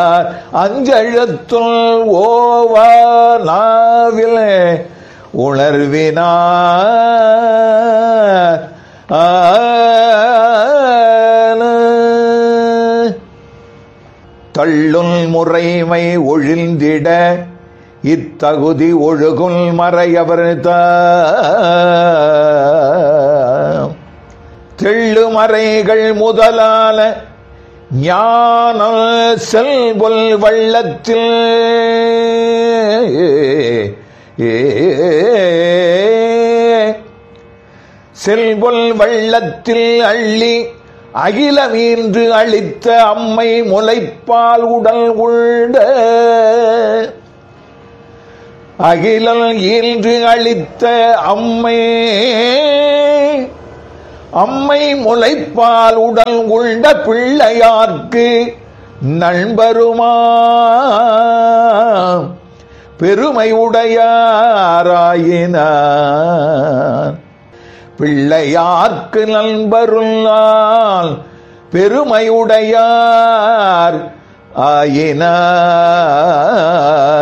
அஞ்செழுத்துள் ஓவா நாவில் உணர்வினார் தள்ளுல் முறைமை ஒழிந்திட இத்தகுதி ஒழுகுல் மறையவர் தெள்ளுமறைகள் முதலான ஞான செல்வொல் வள்ளத்தில் செல்வொல் வள்ளத்தில் அள்ளி அகிலமீன்று அளித்த அம்மை முளைப்பால் உடல் உண்ட அகிலல் ஈன்று அளித்த அம்மை அம்மை முளைப்பால் உடல் உண்ட பிள்ளையார்க்கு நண்பருமா பெருமை உடையாராயினார் பிள்ளையார்க்கு நண்பருள்ளால் பெருமையுடையார் ஆயினார்